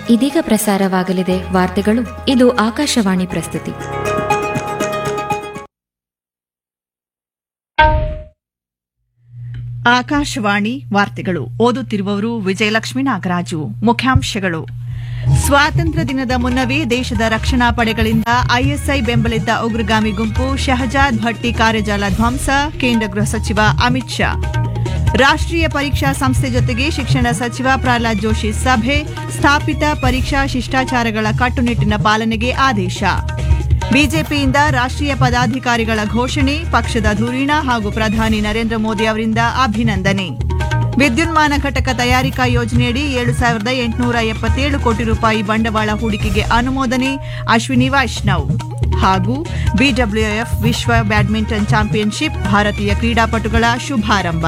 ಇದೀಗ ಪ್ರಸಾರವಾಗಲಿದೆ ವಾರ್ತೆಗಳು ಇದು ಆಕಾಶವಾಣಿ ಪ್ರಸ್ತುತಿ ಆಕಾಶವಾಣಿ ವಾರ್ತೆಗಳು ಓದುತ್ತಿರುವವರು ವಿಜಯಲಕ್ಷ್ಮಿ ನಾಗರಾಜು ಮುಖ್ಯಾಂಶಗಳು ಸ್ವಾತಂತ್ರ್ಯ ದಿನದ ಮುನ್ನವೇ ದೇಶದ ರಕ್ಷಣಾ ಪಡೆಗಳಿಂದ ಐಎಸ್ಐ ಬೆಂಬಲಿತ ಉಗ್ರಗಾಮಿ ಗುಂಪು ಶಹಜಾದ್ ಭಟ್ಟಿ ಕಾರ್ಯಜಾಲ ಧ್ವಂಸ ಕೇಂದ್ರ ಗೃಹ ಸಚಿವ ಅಮಿತ್ ಶಾ ರಾಷ್ಟ್ರೀಯ ಪರೀಕ್ಷಾ ಸಂಸ್ಥೆ ಜೊತೆಗೆ ಶಿಕ್ಷಣ ಸಚಿವ ಪ್ರಹ್ಲಾದ್ ಜೋಶಿ ಸಭೆ ಸ್ಥಾಪಿತ ಪರೀಕ್ಷಾ ಶಿಷ್ಟಾಚಾರಗಳ ಕಟ್ಟುನಿಟ್ಟಿನ ಪಾಲನೆಗೆ ಆದೇಶ ಬಿಜೆಪಿಯಿಂದ ರಾಷ್ಟ್ರೀಯ ಪದಾಧಿಕಾರಿಗಳ ಘೋಷಣೆ ಪಕ್ಷದ ಧುರೀಣ ಹಾಗೂ ಪ್ರಧಾನಿ ನರೇಂದ್ರ ಮೋದಿ ಅವರಿಂದ ಅಭಿನಂದನೆ ವಿದ್ಯುನ್ಮಾನ ಘಟಕ ತಯಾರಿಕಾ ಯೋಜನೆಯಡಿ ಏಳು ಸಾವಿರದ ಎಂಟುನೂರ ಎಪ್ಪತ್ತೇಳು ಕೋಟಿ ರೂಪಾಯಿ ಬಂಡವಾಳ ಹೂಡಿಕೆಗೆ ಅನುಮೋದನೆ ಅಶ್ವಿನಿ ವೈಷ್ಣವ್ ಹಾಗೂ ಬಿಡಬ್ಲ್ಯೂಎಫ್ ವಿಶ್ವ ಬ್ಯಾಡ್ಮಿಂಟನ್ ಚಾಂಪಿಯನ್ಶಿಪ್ ಭಾರತೀಯ ಕ್ರೀಡಾಪಟುಗಳ ಶುಭಾರಂಭ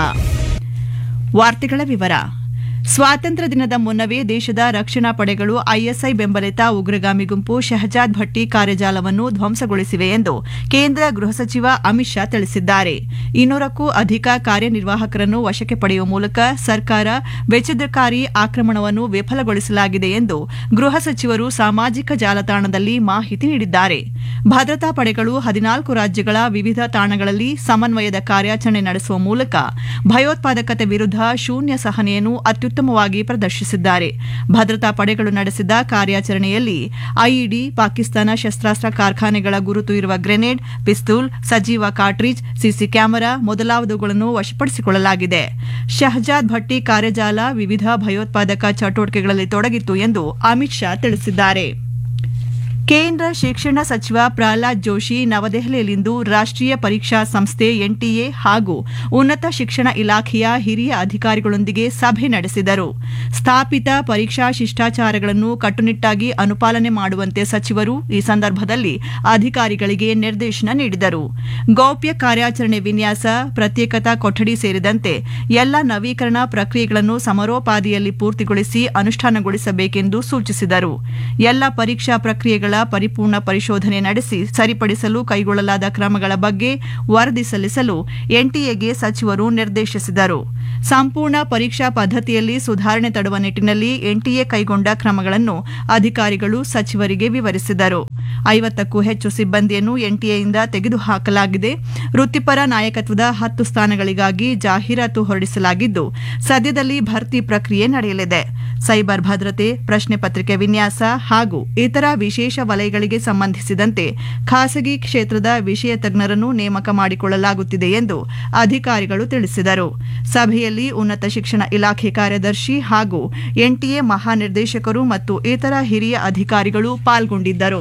ವಾರ್ತೆಗಳ ವಿವರ ಸ್ವಾತಂತ್ರ್ಯ ದಿನದ ಮುನ್ನವೇ ದೇಶದ ರಕ್ಷಣಾ ಪಡೆಗಳು ಐಎಸ್ಐ ಬೆಂಬಲಿತ ಉಗ್ರಗಾಮಿ ಗುಂಪು ಶಹಜಾದ್ ಭಟ್ಟಿ ಕಾರ್ಯಜಾಲವನ್ನು ಧ್ವಂಸಗೊಳಿಸಿವೆ ಎಂದು ಕೇಂದ್ರ ಗೃಹ ಸಚಿವ ಅಮಿತ್ ಶಾ ತಿಳಿಸಿದ್ದಾರೆ ಇನ್ನೂರಕ್ಕೂ ಅಧಿಕ ಕಾರ್ಯನಿರ್ವಾಹಕರನ್ನು ವಶಕ್ಕೆ ಪಡೆಯುವ ಮೂಲಕ ಸರ್ಕಾರ ವೆಚ್ಚದಕಾರಿ ಆಕ್ರಮಣವನ್ನು ವಿಫಲಗೊಳಿಸಲಾಗಿದೆ ಎಂದು ಗೃಹ ಸಚಿವರು ಸಾಮಾಜಿಕ ಜಾಲತಾಣದಲ್ಲಿ ಮಾಹಿತಿ ನೀಡಿದ್ದಾರೆ ಭದ್ರತಾ ಪಡೆಗಳು ಹದಿನಾಲ್ಕು ರಾಜ್ಯಗಳ ವಿವಿಧ ತಾಣಗಳಲ್ಲಿ ಸಮನ್ವಯದ ಕಾರ್ಯಾಚರಣೆ ನಡೆಸುವ ಮೂಲಕ ಭಯೋತ್ಪಾದಕತೆ ವಿರುದ್ಧ ಶೂನ್ಯ ಸಹನೆಯನ್ನು ಅತ್ಯುತ್ತಮವಾಗಿ ಪ್ರದರ್ಶಿಸಿದ್ದಾರೆ ಭದ್ರತಾ ಪಡೆಗಳು ನಡೆಸಿದ ಕಾರ್ಯಾಚರಣೆಯಲ್ಲಿ ಐಇಡಿ ಪಾಕಿಸ್ತಾನ ಶಸ್ತ್ರಾಸ್ತ್ರ ಕಾರ್ಖಾನೆಗಳ ಗುರುತು ಇರುವ ಗ್ರೆನೇಡ್ ಪಿಸ್ತೂಲ್ ಸಜೀವ ಕಾರ್ಟ್ರಿಜ್ ಸಿಸಿ ಕ್ಯಾಮೆರಾ ಮೊದಲಾದವುಗಳನ್ನು ವಶಪಡಿಸಿಕೊಳ್ಳಲಾಗಿದೆ ಶಹಜಾದ್ ಭಟ್ಟಿ ಕಾರ್ಯಜಾಲ ವಿವಿಧ ಭಯೋತ್ಪಾದಕ ಚಟುವಟಿಕೆಗಳಲ್ಲಿ ತೊಡಗಿತ್ತು ಎಂದು ಅಮಿತ್ ಶಾ ತಿಳಿಸಿದ್ದಾರೆ ಕೇಂದ್ರ ಶಿಕ್ಷಣ ಸಚಿವ ಪ್ರಹ್ಲಾದ್ ಜೋಶಿ ನವದೆಹಲಿಯಲ್ಲಿಂದು ರಾಷ್ಟ್ರೀಯ ಪರೀಕ್ಷಾ ಸಂಸ್ಥೆ ಎನ್ಟಿಎ ಹಾಗೂ ಉನ್ನತ ಶಿಕ್ಷಣ ಇಲಾಖೆಯ ಹಿರಿಯ ಅಧಿಕಾರಿಗಳೊಂದಿಗೆ ಸಭೆ ನಡೆಸಿದರು ಸ್ಥಾಪಿತ ಪರೀಕ್ಷಾ ಶಿಷ್ಟಾಚಾರಗಳನ್ನು ಕಟ್ಟುನಿಟ್ಟಾಗಿ ಅನುಪಾಲನೆ ಮಾಡುವಂತೆ ಸಚಿವರು ಈ ಸಂದರ್ಭದಲ್ಲಿ ಅಧಿಕಾರಿಗಳಿಗೆ ನಿರ್ದೇಶನ ನೀಡಿದರು ಗೌಪ್ಯ ಕಾರ್ಯಾಚರಣೆ ವಿನ್ಯಾಸ ಪ್ರತ್ಯೇಕತಾ ಕೊಠಡಿ ಸೇರಿದಂತೆ ಎಲ್ಲ ನವೀಕರಣ ಪ್ರಕ್ರಿಯೆಗಳನ್ನು ಸಮರೋಪಾದಿಯಲ್ಲಿ ಪೂರ್ತಿಗೊಳಿಸಿ ಅನುಷ್ಠಾನಗೊಳಿಸಬೇಕೆಂದು ಸೂಚಿಸಿದರು ಎಲ್ಲ ಪರೀಕ್ಷಾ ಪ್ರಕ್ರಿಯೆಗಳ ಪರಿಪೂರ್ಣ ಪರಿಶೋಧನೆ ನಡೆಸಿ ಸರಿಪಡಿಸಲು ಕೈಗೊಳ್ಳಲಾದ ಕ್ರಮಗಳ ಬಗ್ಗೆ ವರದಿ ಸಲ್ಲಿಸಲು ಎನ್ಟಿಎಗೆ ಸಚಿವರು ನಿರ್ದೇಶಿಸಿದರು ಸಂಪೂರ್ಣ ಪರೀಕ್ಷಾ ಪದ್ಧತಿಯಲ್ಲಿ ಸುಧಾರಣೆ ತರುವ ನಿಟ್ಟಿನಲ್ಲಿ ಎನ್ಟಿಎ ಕೈಗೊಂಡ ಕ್ರಮಗಳನ್ನು ಅಧಿಕಾರಿಗಳು ಸಚಿವರಿಗೆ ವಿವರಿಸಿದರು ಐವತ್ತಕ್ಕೂ ಹೆಚ್ಚು ಸಿಬ್ಬಂದಿಯನ್ನು ಎನ್ಟಿಎಯಿಂದ ತೆಗೆದುಹಾಕಲಾಗಿದೆ ವೃತ್ತಿಪರ ನಾಯಕತ್ವದ ಹತ್ತು ಸ್ಥಾನಗಳಿಗಾಗಿ ಜಾಹೀರಾತು ಹೊರಡಿಸಲಾಗಿದ್ದು ಸದ್ಯದಲ್ಲಿ ಭರ್ತಿ ಪ್ರಕ್ರಿಯೆ ನಡೆಯಲಿದೆ ಸೈಬರ್ ಭದ್ರತೆ ಪ್ರಶ್ನೆ ಪತ್ರಿಕೆ ವಿನ್ಯಾಸ ಹಾಗೂ ಇತರ ವಿಶೇಷ ವಲಯಗಳಿಗೆ ಸಂಬಂಧಿಸಿದಂತೆ ಖಾಸಗಿ ಕ್ಷೇತ್ರದ ವಿಷಯ ತಜ್ಞರನ್ನು ನೇಮಕ ಮಾಡಿಕೊಳ್ಳಲಾಗುತ್ತಿದೆ ಎಂದು ಅಧಿಕಾರಿಗಳು ತಿಳಿಸಿದರು ಸಭೆಯಲ್ಲಿ ಉನ್ನತ ಶಿಕ್ಷಣ ಇಲಾಖೆ ಕಾರ್ಯದರ್ಶಿ ಹಾಗೂ ಎನ್ಟಿಎ ಮಹಾನಿರ್ದೇಶಕರು ಮತ್ತು ಇತರ ಹಿರಿಯ ಅಧಿಕಾರಿಗಳು ಪಾಲ್ಗೊಂಡಿದ್ದರು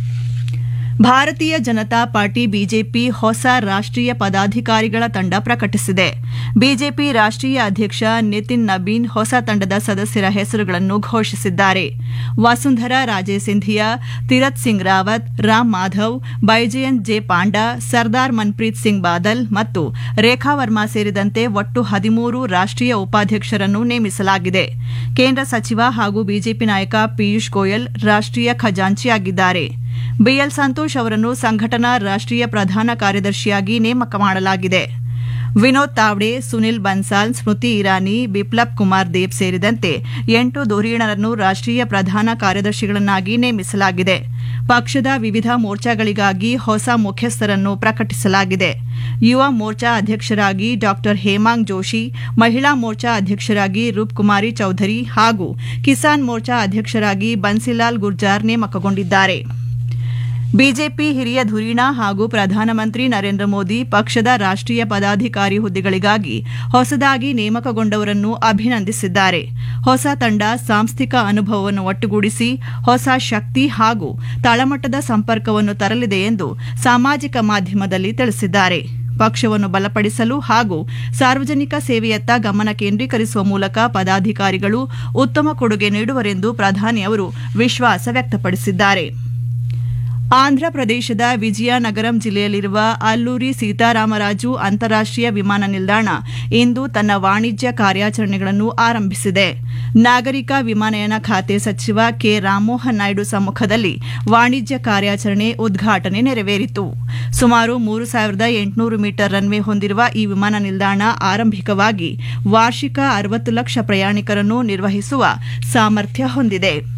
ಭಾರತೀಯ ಜನತಾ ಪಾರ್ಟಿ ಬಿಜೆಪಿ ಹೊಸ ರಾಷ್ಟ್ರೀಯ ಪದಾಧಿಕಾರಿಗಳ ತಂಡ ಪ್ರಕಟಿಸಿದೆ ಬಿಜೆಪಿ ರಾಷ್ಟ್ರೀಯ ಅಧ್ಯಕ್ಷ ನಿತಿನ್ ನಬೀನ್ ಹೊಸ ತಂಡದ ಸದಸ್ಯರ ಹೆಸರುಗಳನ್ನು ಘೋಷಿಸಿದ್ದಾರೆ ವಸುಂಧರಾ ರಾಜೇ ಸಿಂಧಿಯಾ ತಿರತ್ ಸಿಂಗ್ ರಾವತ್ ರಾಮ್ ಮಾಧವ್ ಬೈಜಯಂತ್ ಜೆ ಪಾಂಡಾ ಸರ್ದಾರ್ ಮನ್ಪ್ರೀತ್ ಸಿಂಗ್ ಬಾದಲ್ ಮತ್ತು ರೇಖಾ ವರ್ಮಾ ಸೇರಿದಂತೆ ಒಟ್ಟು ಹದಿಮೂರು ರಾಷ್ಟ್ರೀಯ ಉಪಾಧ್ಯಕ್ಷರನ್ನು ನೇಮಿಸಲಾಗಿದೆ ಕೇಂದ್ರ ಸಚಿವ ಹಾಗೂ ಬಿಜೆಪಿ ನಾಯಕ ಪಿಯೂಷ್ ಗೋಯಲ್ ರಾಷ್ಟ್ರೀಯ ಖಜಾಂಚಿಯಾಗಿದ್ದಾರೆ ಬಿಎಲ್ ಸಂತೋಷ್ ಅವರನ್ನು ಸಂಘಟನಾ ರಾಷ್ಟ್ರೀಯ ಪ್ರಧಾನ ಕಾರ್ಯದರ್ಶಿಯಾಗಿ ನೇಮಕ ಮಾಡಲಾಗಿದೆ ವಿನೋದ್ ತಾವ್ಡೆ ಸುನಿಲ್ ಬನ್ಸಾಲ್ ಸ್ಮೃತಿ ಇರಾನಿ ಬಿಪ್ಲಬ್ ಕುಮಾರ್ ದೇವ್ ಸೇರಿದಂತೆ ಎಂಟು ಧುರೀಣರನ್ನು ರಾಷ್ಟ್ರೀಯ ಪ್ರಧಾನ ಕಾರ್ಯದರ್ಶಿಗಳನ್ನಾಗಿ ನೇಮಿಸಲಾಗಿದೆ ಪಕ್ಷದ ವಿವಿಧ ಮೋರ್ಚಾಗಳಿಗಾಗಿ ಹೊಸ ಮುಖ್ಯಸ್ಥರನ್ನು ಪ್ರಕಟಿಸಲಾಗಿದೆ ಯುವ ಮೋರ್ಚಾ ಅಧ್ಯಕ್ಷರಾಗಿ ಡಾ ಹೇಮಾಂಗ್ ಜೋಶಿ ಮಹಿಳಾ ಮೋರ್ಚಾ ಅಧ್ಯಕ್ಷರಾಗಿ ರೂಪ್ಕುಮಾರಿ ಚೌಧರಿ ಹಾಗೂ ಕಿಸಾನ್ ಮೋರ್ಚಾ ಅಧ್ಯಕ್ಷರಾಗಿ ಬನ್ಸಿಲಾಲ್ ಗುರ್ಜಾರ್ ನೇಮಕಗೊಂಡಿದ್ದಾರೆ ಬಿಜೆಪಿ ಹಿರಿಯ ಧುರೀಣ ಹಾಗೂ ಪ್ರಧಾನಮಂತ್ರಿ ನರೇಂದ್ರ ಮೋದಿ ಪಕ್ಷದ ರಾಷ್ಟ್ರೀಯ ಪದಾಧಿಕಾರಿ ಹುದ್ದೆಗಳಿಗಾಗಿ ಹೊಸದಾಗಿ ನೇಮಕಗೊಂಡವರನ್ನು ಅಭಿನಂದಿಸಿದ್ದಾರೆ ಹೊಸ ತಂಡ ಸಾಂಸ್ಥಿಕ ಅನುಭವವನ್ನು ಒಟ್ಟುಗೂಡಿಸಿ ಹೊಸ ಶಕ್ತಿ ಹಾಗೂ ತಳಮಟ್ಟದ ಸಂಪರ್ಕವನ್ನು ತರಲಿದೆ ಎಂದು ಸಾಮಾಜಿಕ ಮಾಧ್ಯಮದಲ್ಲಿ ತಿಳಿಸಿದ್ದಾರೆ ಪಕ್ಷವನ್ನು ಬಲಪಡಿಸಲು ಹಾಗೂ ಸಾರ್ವಜನಿಕ ಸೇವೆಯತ್ತ ಗಮನ ಕೇಂದ್ರೀಕರಿಸುವ ಮೂಲಕ ಪದಾಧಿಕಾರಿಗಳು ಉತ್ತಮ ಕೊಡುಗೆ ನೀಡುವರೆಂದು ಪ್ರಧಾನಿ ಅವರು ವಿಶ್ವಾಸ ವ್ಯಕ್ತಪಡಿಸಿದ್ದಾರೆ ಆಂಧ್ರಪ್ರದೇಶದ ವಿಜಯನಗರಂ ಜಿಲ್ಲೆಯಲ್ಲಿರುವ ಅಲ್ಲೂರಿ ಸೀತಾರಾಮರಾಜು ಅಂತಾರಾಷ್ಟ್ರೀಯ ವಿಮಾನ ನಿಲ್ದಾಣ ಇಂದು ತನ್ನ ವಾಣಿಜ್ಯ ಕಾರ್ಯಾಚರಣೆಗಳನ್ನು ಆರಂಭಿಸಿದೆ ನಾಗರಿಕ ವಿಮಾನಯಾನ ಖಾತೆ ಸಚಿವ ಕೆ ರಾಮಮೋಹನ್ ನಾಯ್ಡು ಸಮ್ಮುಖದಲ್ಲಿ ವಾಣಿಜ್ಯ ಕಾರ್ಯಾಚರಣೆ ಉದ್ಘಾಟನೆ ನೆರವೇರಿತು ಸುಮಾರು ಮೂರು ಸಾವಿರದ ಎಂಟುನೂರು ಮೀಟರ್ ರನ್ವೇ ಹೊಂದಿರುವ ಈ ವಿಮಾನ ನಿಲ್ದಾಣ ಆರಂಭಿಕವಾಗಿ ವಾರ್ಷಿಕ ಅರವತ್ತು ಲಕ್ಷ ಪ್ರಯಾಣಿಕರನ್ನು ನಿರ್ವಹಿಸುವ ಸಾಮರ್ಥ್ಯ ಹೊಂದಿದೆ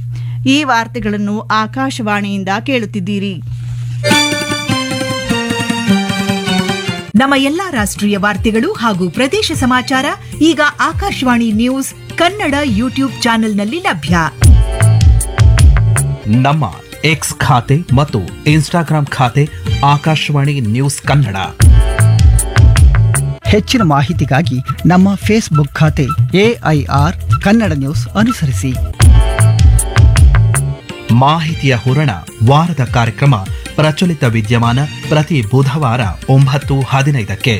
ಈ ವಾರ್ತೆಗಳನ್ನು ಆಕಾಶವಾಣಿಯಿಂದ ಕೇಳುತ್ತಿದ್ದೀರಿ ನಮ್ಮ ಎಲ್ಲಾ ರಾಷ್ಟ್ರೀಯ ವಾರ್ತೆಗಳು ಹಾಗೂ ಪ್ರದೇಶ ಸಮಾಚಾರ ಈಗ ಆಕಾಶವಾಣಿ ನ್ಯೂಸ್ ಕನ್ನಡ ಯೂಟ್ಯೂಬ್ ಚಾನೆಲ್ನಲ್ಲಿ ಲಭ್ಯ ನಮ್ಮ ಎಕ್ಸ್ ಖಾತೆ ಮತ್ತು ಇನ್ಸ್ಟಾಗ್ರಾಂ ಖಾತೆ ಆಕಾಶವಾಣಿ ನ್ಯೂಸ್ ಕನ್ನಡ ಹೆಚ್ಚಿನ ಮಾಹಿತಿಗಾಗಿ ನಮ್ಮ ಫೇಸ್ಬುಕ್ ಖಾತೆ ಎಐಆರ್ ಕನ್ನಡ ನ್ಯೂಸ್ ಅನುಸರಿಸಿ ಮಾಹಿತಿಯ ಹೂರಣ ವಾರದ ಕಾರ್ಯಕ್ರಮ ಪ್ರಚಲಿತ ವಿದ್ಯಮಾನ ಪ್ರತಿ ಬುಧವಾರ ಒಂಬತ್ತು ಹದಿನೈದಕ್ಕೆ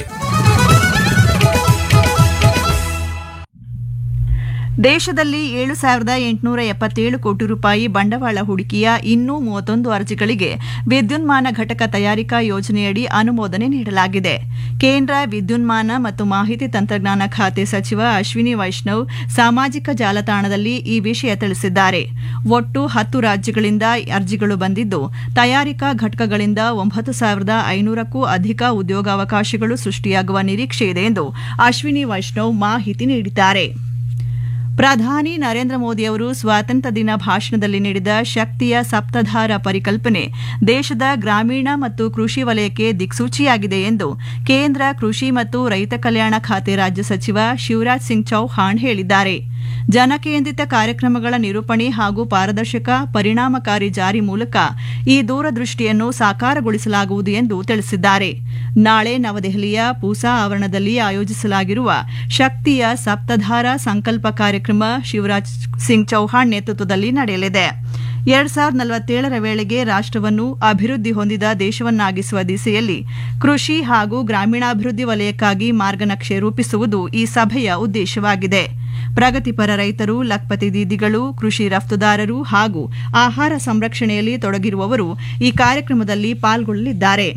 ದೇಶದಲ್ಲಿ ಏಳು ಸಾವಿರದ ಎಂಟುನೂರ ಎಪ್ಪತ್ತೇಳು ಕೋಟಿ ರೂಪಾಯಿ ಬಂಡವಾಳ ಹೂಡಿಕೆಯ ಇನ್ನೂ ಮೂವತ್ತೊಂದು ಅರ್ಜಿಗಳಿಗೆ ವಿದ್ಯುನ್ಮಾನ ಘಟಕ ತಯಾರಿಕಾ ಯೋಜನೆಯಡಿ ಅನುಮೋದನೆ ನೀಡಲಾಗಿದೆ ಕೇಂದ್ರ ವಿದ್ಯುನ್ಮಾನ ಮತ್ತು ಮಾಹಿತಿ ತಂತ್ರಜ್ಞಾನ ಖಾತೆ ಸಚಿವ ಅಶ್ವಿನಿ ವೈಷ್ಣವ್ ಸಾಮಾಜಿಕ ಜಾಲತಾಣದಲ್ಲಿ ಈ ವಿಷಯ ತಿಳಿಸಿದ್ದಾರೆ ಒಟ್ಟು ಹತ್ತು ರಾಜ್ಯಗಳಿಂದ ಅರ್ಜಿಗಳು ಬಂದಿದ್ದು ತಯಾರಿಕಾ ಘಟಕಗಳಿಂದ ಒಂಬತ್ತು ಸಾವಿರದ ಐನೂರಕ್ಕೂ ಅಧಿಕ ಉದ್ಯೋಗಾವಕಾಶಗಳು ಸೃಷ್ಟಿಯಾಗುವ ನಿರೀಕ್ಷೆ ಇದೆ ಎಂದು ಅಶ್ವಿನಿ ವೈಷ್ಣವ್ ಮಾಹಿತಿ ನೀಡಿದ್ದಾರೆ ಪ್ರಧಾನಿ ನರೇಂದ್ರ ಮೋದಿಯವರು ಸ್ವಾತಂತ್ರ್ಯ ದಿನ ಭಾಷಣದಲ್ಲಿ ನೀಡಿದ ಶಕ್ತಿಯ ಸಪ್ತಧಾರ ಪರಿಕಲ್ಪನೆ ದೇಶದ ಗ್ರಾಮೀಣ ಮತ್ತು ಕೃಷಿ ವಲಯಕ್ಕೆ ದಿಕ್ಸೂಚಿಯಾಗಿದೆ ಎಂದು ಕೇಂದ್ರ ಕೃಷಿ ಮತ್ತು ರೈತ ಕಲ್ಯಾಣ ಖಾತೆ ರಾಜ್ಯ ಸಚಿವ ಶಿವರಾಜ್ ಸಿಂಗ್ ಚೌಹಾಣ್ ಹೇಳಿದ್ದಾರೆ ಜನಕೇಂದ್ರಿತ ಕಾರ್ಯಕ್ರಮಗಳ ನಿರೂಪಣೆ ಹಾಗೂ ಪಾರದರ್ಶಕ ಪರಿಣಾಮಕಾರಿ ಜಾರಿ ಮೂಲಕ ಈ ದೂರದೃಷ್ಟಿಯನ್ನು ಸಾಕಾರಗೊಳಿಸಲಾಗುವುದು ಎಂದು ತಿಳಿಸಿದ್ದಾರೆ ನಾಳೆ ನವದೆಹಲಿಯ ಪೂಸಾ ಆವರಣದಲ್ಲಿ ಆಯೋಜಿಸಲಾಗಿರುವ ಶಕ್ತಿಯ ಸಪ್ತಧಾರ ಸಂಕಲ್ಪ ಕಾರ್ಯಕ್ರಮ ಶಿವರಾಜ್ ಸಿಂಗ್ ಚೌಹಾಣ್ ನೇತೃತ್ವದಲ್ಲಿ ನಡೆಯಲಿದೆ ಎರಡ್ ಸಾವಿರದ ನಲವತ್ತೇಳರ ವೇಳೆಗೆ ರಾಷ್ಟವನ್ನು ಅಭಿವೃದ್ಧಿ ಹೊಂದಿದ ದೇಶವನ್ನಾಗಿಸುವ ದಿಸೆಯಲ್ಲಿ ಕೃಷಿ ಹಾಗೂ ಗ್ರಾಮೀಣಾಭಿವೃದ್ಧಿ ವಲಯಕ್ಕಾಗಿ ಮಾರ್ಗನಕ್ಷೆ ರೂಪಿಸುವುದು ಈ ಸಭೆಯ ಉದ್ದೇಶವಾಗಿದೆ ಪ್ರಗತಿಪರ ರೈತರು ಲಖ್ಪತಿ ದೀದಿಗಳು ಕೃಷಿ ರಫ್ತುದಾರರು ಹಾಗೂ ಆಹಾರ ಸಂರಕ್ಷಣೆಯಲ್ಲಿ ತೊಡಗಿರುವವರು ಈ ಕಾರ್ಯಕ್ರಮದಲ್ಲಿ ಪಾಲ್ಗೊಳ್ಳಲಿದ್ದಾರೆ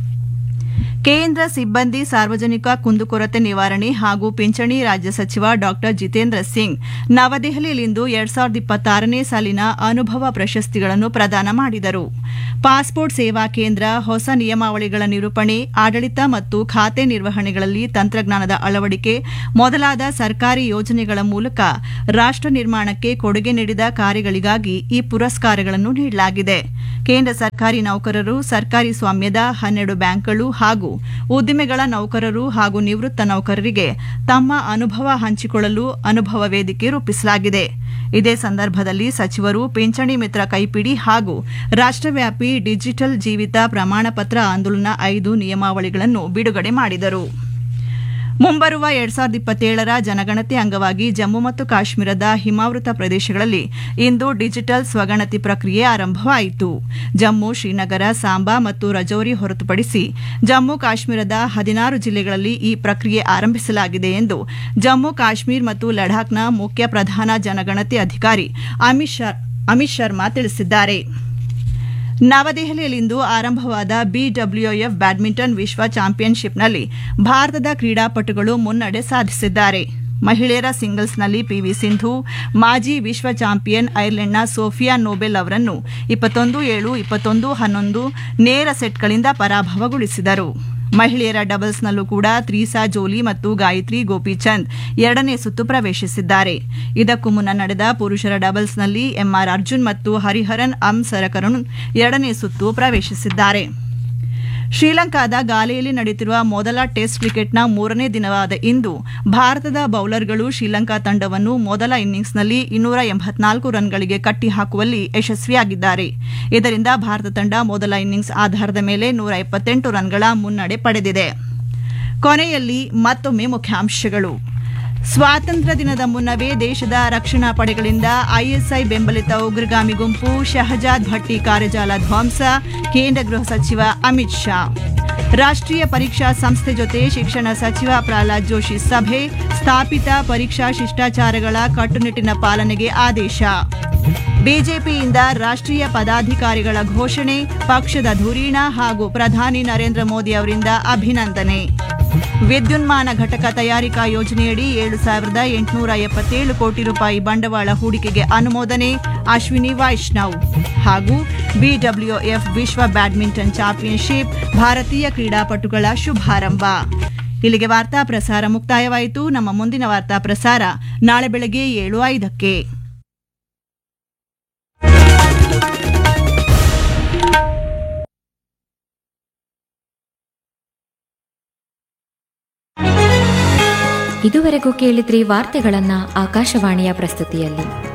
ಕೇಂದ್ರ ಸಿಬ್ಬಂದಿ ಸಾರ್ವಜನಿಕ ಕುಂದುಕೊರತೆ ನಿವಾರಣೆ ಹಾಗೂ ಪಿಂಚಣಿ ರಾಜ್ಯ ಸಚಿವ ಡಾ ಜಿತೇಂದ್ರ ಸಿಂಗ್ ನವದೆಹಲಿಯಲ್ಲಿಂದು ಎರಡ್ ಸಾವಿರದ ಇಪ್ಪತ್ತಾರನೇ ಸಾಲಿನ ಅನುಭವ ಪ್ರಶಸ್ತಿಗಳನ್ನು ಪ್ರದಾನ ಮಾಡಿದರು ಪಾಸ್ಪೋರ್ಟ್ ಸೇವಾ ಕೇಂದ್ರ ಹೊಸ ನಿಯಮಾವಳಿಗಳ ನಿರೂಪಣೆ ಆಡಳಿತ ಮತ್ತು ಖಾತೆ ನಿರ್ವಹಣೆಗಳಲ್ಲಿ ತಂತ್ರಜ್ಞಾನದ ಅಳವಡಿಕೆ ಮೊದಲಾದ ಸರ್ಕಾರಿ ಯೋಜನೆಗಳ ಮೂಲಕ ರಾಷ್ಟ್ರ ನಿರ್ಮಾಣಕ್ಕೆ ಕೊಡುಗೆ ನೀಡಿದ ಕಾರ್ಯಗಳಿಗಾಗಿ ಈ ಪುರಸ್ಕಾರಗಳನ್ನು ನೀಡಲಾಗಿದೆ ಕೇಂದ್ರ ಸರ್ಕಾರಿ ನೌಕರರು ಸರ್ಕಾರಿ ಸ್ವಾಮ್ಯದ ಹನ್ನೆರಡು ಬ್ಯಾಂಕ್ಗಳು ಹಾಗೂ ಉದ್ದಿಮೆಗಳ ನೌಕರರು ಹಾಗೂ ನಿವೃತ್ತ ನೌಕರರಿಗೆ ತಮ್ಮ ಅನುಭವ ಹಂಚಿಕೊಳ್ಳಲು ಅನುಭವ ವೇದಿಕೆ ರೂಪಿಸಲಾಗಿದೆ ಇದೇ ಸಂದರ್ಭದಲ್ಲಿ ಸಚಿವರು ಪಿಂಚಣಿ ಮಿತ್ರ ಕೈಪಿಡಿ ಹಾಗೂ ರಾಷ್ಟ್ರವ್ಯಾಪಿ ಡಿಜಿಟಲ್ ಜೀವಿತ ಪ್ರಮಾಣಪತ್ರ ಆಂದೋಲನ ಐದು ನಿಯಮಾವಳಿಗಳನ್ನು ಬಿಡುಗಡೆ ಮಾಡಿದರು ಮುಂಬರುವ ಎರಡ್ ಸಾವಿರದ ಇಪ್ಪತ್ತೇಳರ ಜನಗಣತಿ ಅಂಗವಾಗಿ ಜಮ್ಮು ಮತ್ತು ಕಾಶ್ಮೀರದ ಹಿಮಾವೃತ ಪ್ರದೇಶಗಳಲ್ಲಿ ಇಂದು ಡಿಜಿಟಲ್ ಸ್ವಗಣತಿ ಪ್ರಕ್ರಿಯೆ ಆರಂಭವಾಯಿತು ಜಮ್ಮು ಶ್ರೀನಗರ ಸಾಂಬಾ ಮತ್ತು ರಜೌರಿ ಹೊರತುಪಡಿಸಿ ಜಮ್ಮು ಕಾಶ್ಮೀರದ ಹದಿನಾರು ಜಿಲ್ಲೆಗಳಲ್ಲಿ ಈ ಪ್ರಕ್ರಿಯೆ ಆರಂಭಿಸಲಾಗಿದೆ ಎಂದು ಜಮ್ಮು ಕಾಶ್ಮೀರ್ ಮತ್ತು ಲಡಾಖ್ನ ಮುಖ್ಯ ಪ್ರಧಾನ ಜನಗಣತಿ ಅಧಿಕಾರಿ ಅಮಿತ್ ಶರ್- ಅಮಿತ್ ಶರ್ಮಾ ತಿಳಿಸಿದ್ದಾರೆ ನವದೆಹಲಿಯಲ್ಲಿಂದು ಆರಂಭವಾದ ಬಿಡಬ್ಲ್ಯೂಎಫ್ ಬ್ಯಾಡ್ಮಿಂಟನ್ ವಿಶ್ವ ಚಾಂಪಿಯನ್ಶಿಪ್ನಲ್ಲಿ ಭಾರತದ ಕ್ರೀಡಾಪಟುಗಳು ಮುನ್ನಡೆ ಸಾಧಿಸಿದ್ದಾರೆ ಮಹಿಳೆಯರ ಸಿಂಗಲ್ಸ್ನಲ್ಲಿ ಪಿವಿ ಸಿಂಧು ಮಾಜಿ ವಿಶ್ವ ಚಾಂಪಿಯನ್ ಐರ್ಲೆಂಡ್ನ ಸೋಫಿಯಾ ನೋಬೆಲ್ ಅವರನ್ನು ಇಪ್ಪತ್ತೊಂದು ಏಳು ಇಪ್ಪತ್ತೊಂದು ಹನ್ನೊಂದು ನೇರ ಸೆಟ್ಗಳಿಂದ ಪರಾಭವಗೊಳಿಸಿದರು ಮಹಿಳೆಯರ ಡಬಲ್ಸ್ನಲ್ಲೂ ಕೂಡ ತ್ರೀಸಾ ಜೋಲಿ ಮತ್ತು ಗಾಯತ್ರಿ ಗೋಪಿಚಂದ್ ಎರಡನೇ ಸುತ್ತು ಪ್ರವೇಶಿಸಿದ್ದಾರೆ ಇದಕ್ಕೂ ಮುನ್ನ ನಡೆದ ಪುರುಷರ ಡಬಲ್ಸ್ನಲ್ಲಿ ಎಂಆರ್ ಅರ್ಜುನ್ ಮತ್ತು ಹರಿಹರನ್ ಅಂ ಸರಕರುಣ್ ಎರಡನೇ ಸುತ್ತು ಪ್ರವೇಶಿಸಿದ್ದಾರೆ ಶ್ರೀಲಂಕಾದ ಗಾಲೆಯಲ್ಲಿ ನಡೆಯುತ್ತಿರುವ ಮೊದಲ ಟೆಸ್ಟ್ ಕ್ರಿಕೆಟ್ನ ಮೂರನೇ ದಿನವಾದ ಇಂದು ಭಾರತದ ಬೌಲರ್ಗಳು ಶ್ರೀಲಂಕಾ ತಂಡವನ್ನು ಮೊದಲ ಇನ್ನಿಂಗ್ಸ್ನಲ್ಲಿ ಇನ್ನೂರ ಎಂಬತ್ನಾಲ್ಕು ರನ್ಗಳಿಗೆ ಕಟ್ಟಿಹಾಕುವಲ್ಲಿ ಯಶಸ್ವಿಯಾಗಿದ್ದಾರೆ ಇದರಿಂದ ಭಾರತ ತಂಡ ಮೊದಲ ಇನ್ನಿಂಗ್ಸ್ ಆಧಾರದ ಮೇಲೆ ನೂರ ಎಪ್ಪತ್ತೆಂಟು ರನ್ಗಳ ಮುನ್ನಡೆ ಪಡೆದಿದೆ ಕೊನೆಯಲ್ಲಿ ಮತ್ತೊಮ್ಮೆ ಮುಖ್ಯಾಂಶಗಳು ಸ್ವಾತಂತ್ರ್ಯ ದಿನದ ಮುನ್ನವೇ ದೇಶದ ರಕ್ಷಣಾ ಪಡೆಗಳಿಂದ ಐಎಸ್ಐ ಬೆಂಬಲಿತ ಉಗ್ರಗಾಮಿ ಗುಂಪು ಶಹಜಾದ್ ಭಟ್ಟಿ ಕಾರ್ಯಜಾಲ ಧ್ವಂಸ ಕೇಂದ್ರ ಗೃಹ ಸಚಿವ ಅಮಿತ್ ಶಾ ರಾಷ್ಟ್ರೀಯ ಪರೀಕ್ಷಾ ಸಂಸ್ಥೆ ಜೊತೆ ಶಿಕ್ಷಣ ಸಚಿವ ಪ್ರಹ್ಲಾದ್ ಜೋಶಿ ಸಭೆ ಸ್ಥಾಪಿತ ಪರೀಕ್ಷಾ ಶಿಷ್ಟಾಚಾರಗಳ ಕಟ್ಟುನಿಟ್ಟಿನ ಪಾಲನೆಗೆ ಆದೇಶ ಬಿಜೆಪಿಯಿಂದ ರಾಷ್ಟ್ರೀಯ ಪದಾಧಿಕಾರಿಗಳ ಘೋಷಣೆ ಪಕ್ಷದ ಧುರೀಣ ಹಾಗೂ ಪ್ರಧಾನಿ ನರೇಂದ್ರ ಮೋದಿ ಅವರಿಂದ ಅಭಿನಂದನೆ ವಿದ್ಯುನ್ಮಾನ ಘಟಕ ತಯಾರಿಕಾ ಯೋಜನೆಯಡಿ ಏಳು ಸಾವಿರದ ಎಂಟುನೂರ ಎಪ್ಪತ್ತೇಳು ಕೋಟಿ ರೂಪಾಯಿ ಬಂಡವಾಳ ಹೂಡಿಕೆಗೆ ಅನುಮೋದನೆ ಅಶ್ವಿನಿ ವೈಷ್ಣವ್ ಹಾಗೂ ಬಿಡಬ್ಲ್ಯೂಎಫ್ ವಿಶ್ವ ಬ್ಯಾಡ್ಮಿಂಟನ್ ಚಾಂಪಿಯನ್ಶಿಪ್ ಭಾರತೀಯ ಕ್ರೀಡಾಪಟುಗಳ ಶುಭಾರಂಭ ಇಲ್ಲಿಗೆ ವಾರ್ತಾ ಪ್ರಸಾರ ಮುಕ್ತಾಯವಾಯಿತು ನಮ್ಮ ಮುಂದಿನ ವಾರ್ತಾ ಪ್ರಸಾರ ನಾಳೆ ಬೆಳಗ್ಗೆ ಏಳು ಐದಕ್ಕೆ ಇದುವರೆಗೂ ಕೇಳಿದ್ರಿ ವಾರ್ತೆಗಳನ್ನ ಆಕಾಶವಾಣಿಯ ಪ್ರಸ್ತುತಿಯಲ್ಲಿ